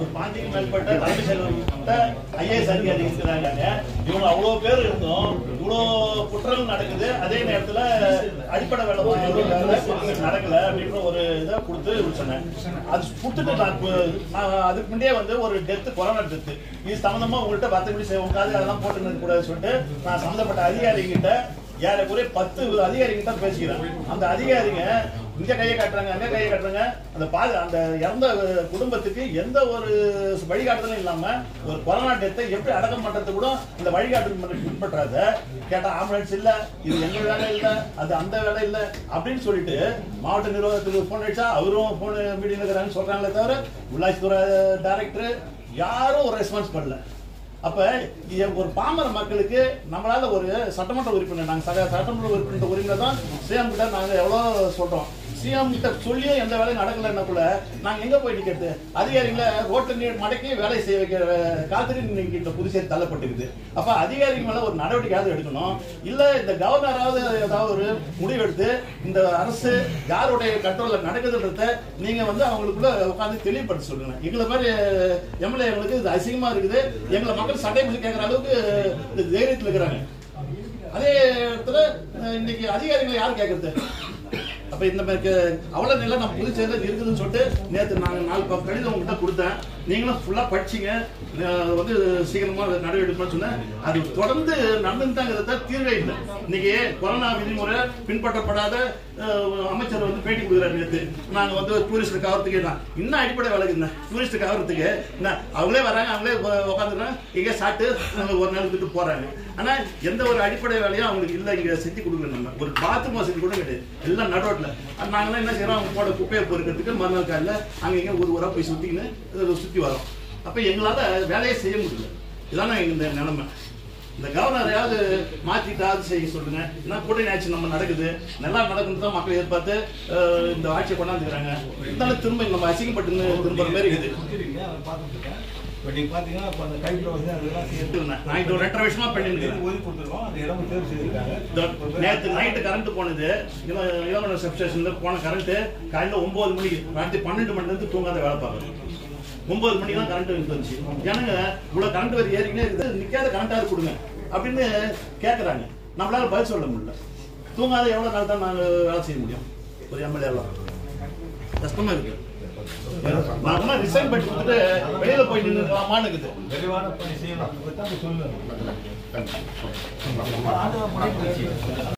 பாஞ்சுக்கு மேற்பட்ட தலைமை செயலர்கிட்ட ஐஏஎஸ் அதிகாரி இருக்கிறாங்க இவங்க அவ்வளவு பேர் இருந்தும் இவ்வளோ குற்றங்கள் நடக்குது அதே நேரத்துல அடிப்படை வேலை வேலை நடக்கல அப்படின்ற ஒரு இதை கொடுத்து சொன்னேன் அது கொடுத்துட்டு நான் இப்ப- நான் அதுக்கு முன்னே வந்து ஒரு டெத்து கொரோனா டெத்து இது சம்பந்தமா உங்கள்கிட்ட பத்து செய்ய உட்காந்து அதெல்லாம் போட்டு நிற்க கூடாதுன்னு சொல்லிட்டு நான் சம்மந்தப்பட்ட அதிகாரிகிட்ட ஏறக்குறைய பத்து அதிகாரிகிட்ட பேசிக்கிறேன் அந்த அதிகாரிங்க இங்க கையை காட்டுறாங்க அங்க கையை காட்டுறாங்க அந்த பாது அந்த இறந்த குடும்பத்துக்கு எந்த ஒரு வழிகாட்டுதலும் இல்லாம ஒரு கொரோனா டெத்தை எப்படி அடக்கம் பண்றது கூட இந்த வழிகாட்டுதல் பண்ணி பின்பற்றாத கேட்டா ஆம்புலன்ஸ் இல்ல இது எங்க வேலை இல்ல அது அந்த வேலை இல்ல அப்படின்னு சொல்லிட்டு மாவட்ட நிர்வாகத்துக்கு போன் அடிச்சா அவரும் போன் மீடியில் இருக்கிறாங்கன்னு சொல்றாங்களே தவிர உள்ளாட்சித்துறை டைரக்டர் யாரும் ஒரு ரெஸ்பான்ஸ் பண்ணல அப்ப இது ஒரு பாமர மக்களுக்கு நம்மளால ஒரு சட்டமன்ற உறுப்பினர் நாங்க சக- சட்டமன்ற உறுப்பினர் உரிமையில தான் சிஎம் கிட்ட நாங்க எவ்வளவு சொல்றோம் சிஎம் கிட்ட சொல்லியும் எந்த வேலையும் நடக்கலைன்னா கூட நாங்க எங்க போய் நிக்கிறது அதிகாரிகளை ரோட்ல நீ மடக்கி வேலை செய்ய வைக்கிற காத்திரி இன்னைக்கு இந்த புதுச்சேரி தள்ளப்பட்டிருக்குது அப்ப அதிகாரிகள் மேல ஒரு நடவடிக்கையாவது எடுக்கணும் இல்ல இந்த கவர்னராவது ஏதாவது ஒரு முடிவெடுத்து இந்த அரசு யாருடைய கண்ட்ரோல்ல நடக்குதுன்றத நீங்க வந்து அவங்களுக்குள்ள உட்காந்து தெளிவுபடுத்த சொல்லுங்க எங்களை மாதிரி எம்எல்ஏங்களுக்கு இது அசிங்கமா இருக்குது எங்களை மக்கள் சட்டை பிடிச்சி கேட்கற அளவுக்கு இந்த தைரியத்தில் இருக்கிறாங்க அதே இடத்துல அஹ், இன்னைக்கு அதிகாரிகளை யார் கேட்கறது அப்ப இந்த மாதிரி கே- அவ்வளவு நிலை நம்ம புதுச்சேரியில் இருக்குதுன்னு சொல்லிட்டு நேற்று நாங்கள் நாலு பக்கம் கடிதம் உங்ககிட்ட கொடுத்தேன் நீங்களும் ஃபுல்லா படிச்சீங்க அஹ் வந்து சீக்கிரமா அதை நடவடிக்கை சொன்னேன் அது தொடர்ந்து நடந்துட்டாங்கிறத தீர்வே இல்லை இன்னைக்கு கொரோனா விதிமுறை பின்பற்றப்படாத அஹ், அமைச்சர் வந்து பேட்டி கொடுக்குறாரு நேற்று நாங்க வந்து டூரிஸ்ட் கவரத்துக்கு தான் இன்னும் அடிப்படை வேலைக்கு என்ன டூரிஸ்ட் கவரத்துக்கு என்ன அவங்களே வராங்க அவங்களே உட்காந்துறாங்க இங்கே சாப்பிட்டு அஹ், ஒரு நாள் விட்டு போறாங்க ஆனா எந்த ஒரு அடிப்படை வேலையும் அவங்களுக்கு இல்லை இங்க செஞ்சு கொடுக்கல நம்ம ஒரு பாத்ரூம் வசதி கூட கிடையாது எல்லாம் நடுரோட்ல நாங்களாம் என்ன செய்யறோம் அவங்க போட குப்பையை பொறுக்கிறதுக்கு மறுநாள் காலையில் அங்க இங்க ஒரு ஊரா போய் சுத்திக்கின்னு இதை சுத்தி வரோம் அப்ப எங்களால வேலையை செய்ய முடியல இதானே இந்த நிலைமை இந்த கவர்னரையாவது மாத்திட்டாவது செய்ய சொல்லுங்க ஏன்னா கூட்டணி ஆட்சி நம்ம நடக்குது நல்லா நடக்குன்னு தான் மக்கள் எதிர்பார்த்து அஹ், இந்த ஆட்சியை கொண்டாந்துக்கிறாங்க இருந்தாலும் திரும்ப நம்ம அசிங்கப்பட்டு திரும்புற மாதிரி இருக்குது கொடுத்துருக்கீங்க, அதை பார்த்துட்டு இருக்கேன். இப்ப நீங்க பாத்தீங்கன்னா, அப்ப அந்த கைப்பிடி வசதி அதெல்லாம் சேர்த்து நான் இது ஒரு ரெண்டரை வருஷமா பண்ணிருக்கேன் ஒதுக்கி கொடுத்துருக்கோம். அந்த இடமும் தேர்வு செய்திருக்காங்க. நேற்று நைட்டு கரண்ட் போனது இள- இளவரசர் சப்ஸ்டேஷன்ல போன கரண்ட் காலையில ஒன்பது மணிக்கு ராத்திரி பன்னெண்டு மணில இருந்து தூங்காத வேலை பார்க்கணும் ஒன்பது மணிக்கு தான் கரண்ட் வந்துச்சு ஜனங்க இவ்வளவு கரண்ட் வரி ஏறினே இருக்குது நிக்காத கரண்டாவது கொடுங்க அப்படின்னு கேட்கறாங்க நம்மளால பதில் சொல்ல முடியல தூங்காத எவ்வளவு நாள் தான் நாங்க வேலை செய்ய முடியும் ஒரு எம்எல்ஏ எல்லாம் கஷ்டமா இருக்கு நான் ரிசைன் பண்ணி கொடுத்துட்டு வெளியில போய் நின்றுக்கலாமான்னு இருக்குது விரைவான பணி செய்யணும். இதைத்தான் இப்ப சொல்லுவேன். ஆண்டு பண்ணிட்டு